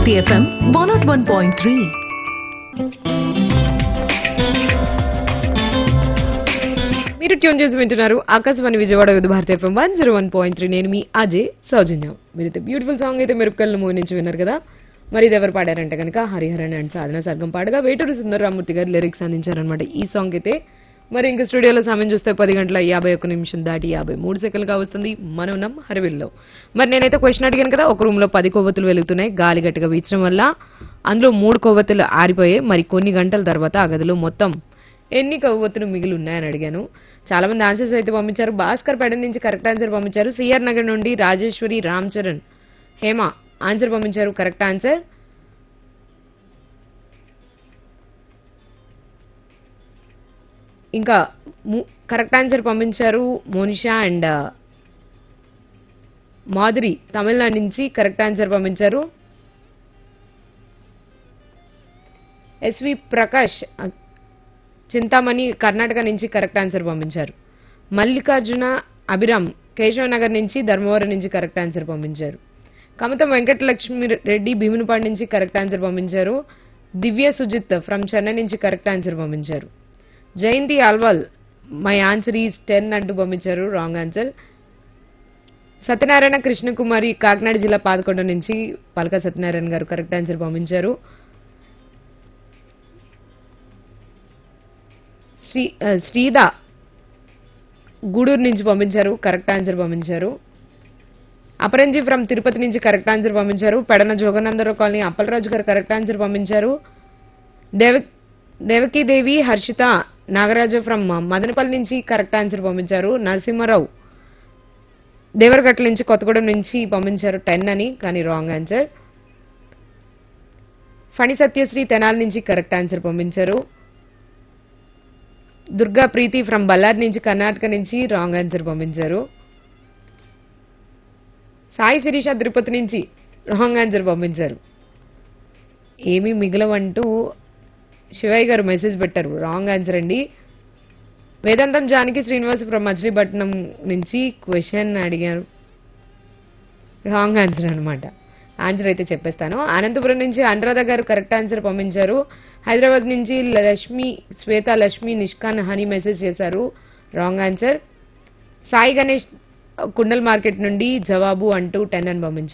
Bharati FM one not one point three మీరు tune చేసి వింటున్నారు Akashvani Vijayawada Vividh Bharati FM one zero one point three నేను మీ అజయ్ సౌజన్యం మీరైతే బ్యూటిఫుల్ సాంగ్ అయితే మెరుపుకల్ మూవీ నుంచి విన్నారు కదా మరి ఇది ఎవరు పాడారంటే కనుక హరిహరన్ అండ్ సాధన సర్గం పాడగా వేటూరు సుందరరామూర్తి గారు లిరిక్స్ అందించారనమాట ఈ సాంగ్ అయితే మరి ఇంకా స్టూడియోలో సమయం చూస్తే పది గంటల యాభై ఒక్క నిమిషం దాటి యాభై మూడు సెకండ్లుగా వస్తుంది మనం నమ్ హరివిల్లో మరి నేనైతే క్వశ్చన్ అడిగాను కదా ఒక రూమ్ లో పది కొవ్వొత్తులు వెలుగుతున్నాయి గాలి గట్టిగా వీచడం వల్ల అందులో మూడు కొవ్వొత్తులు ఆరిపోయాయి మరి కొన్ని గంటల తర్వాత ఆ గదిలో మొత్తం ఎన్ని కొవ్వొత్తులు మిగిలి ఉన్నాయని అడిగాను చాలా మంది ఆన్సర్స్ అయితే పంపించారు భాస్కర్ పెడ నుంచి కరెక్ట్ ఆన్సర్ పంపించారు సిఆర్ నగర్ నుండి రాజేశ్వరి రామ్ చరణ్ హేమ ఆన్సర్ పంపించారు కరెక్ట్ ఆన్సర్ ఇంకా కరెక్ట్ ఆన్సర్ పంపించారు మోనిషా అండ్ మాధురి తమిళనాడు నుంచి కరెక్ట్ ఆన్సర్ పంపించారు ఎస్వి ప్రకాష్ చింతామణి కర్ణాటక నుంచి కరెక్ట్ ఆన్సర్ పంపించారు మల్లికార్జున అభిరామ్ కేశవ్ నగర్ నుంచి ధర్మవరం నుంచి కరెక్ట్ ఆన్సర్ పంపించారు కమతం వెంకటలక్ష్మి రెడ్డి భీమునిపాడు నుంచి కరెక్ట్ ఆన్సర్ పంపించారు దివ్య సుజిత్ ఫ్రమ్ చెన్నై నుంచి కరెక్ట్ ఆన్సర్ పంపించారు Jayanthi Alwal my answer is ten అంటూ పంపించారు రాంగ్ ఆన్సర్ సత్యనారాయణ కృష్ణకుమారి కాకినాడ జిల్లా పాదకొండ నుంచి పలక సత్యనారాయణ గారు కరెక్ట్ ఆన్సర్ పంపించారు శ్రీ ఆ, శ్రీద గూడూరు నుంచి పంపించారు కరెక్ట్ ఆన్సర్ పంపించారు అపరంజి ఫ్రమ్ తిరుపతి నుంచి కరెక్ట్ ఆన్సర్ పంపించారు పెడన జోగనందరావు కాలనీ అప్పలరాజు గారు కరెక్ట్ ఆన్సర్ పంపించారు దేవ దేవకీదేవి హర్షిత నాగరాజు ఫ్రమ్ మదనపల్లి నుంచి కరెక్ట్ ఆన్సర్ పంపించారు నరసింహారావు దేవరగట్ల నుంచి కొత్తగూడెం నుంచి పంపించారు టెన్ అని కానీ రాంగ్ ఆన్సర్ ఫణి సత్యశ్రీ తెనాలి నుంచి కరెక్ట్ ఆన్సర్ పంపించారు దుర్గా ప్రీతి ఫ్రమ్ బల్లార్ నుంచి కర్ణాటక నుంచి రాంగ్ ఆన్సర్ పంపించారు సాయి శిరీష తిరుపతి నుంచి రాంగ్ ఆన్సర్ పంపించారు ఏమీ మిగలవంటూ శివయ్య గారు మెసేజ్ పెట్టారు రాంగ్ ఆన్సర్ అండి వేదాంతం జానకి శ్రీనివాస్ ఫ్రమ్ మచిలీపట్నం నుంచి క్వశ్చన్ అడిగారు రాంగ్ ఆన్సర్ అన్నమాట ఆన్సర్ అయితే చెప్పేస్తాను అనంతపురం నుంచి అనురాధ గారు కరెక్ట్ ఆన్సర్ పంపించారు హైదరాబాద్ నుంచి లక్ష్మి శ్వేత లక్ష్మి నిష్కాన్ హనీ మెసేజ్ చేశారు రాంగ్ ఆన్సర్ సాయి గణేష్ కుండల్ మార్కెట్ నుండి జవాబు అంటూ టెన్ అని పంపించారు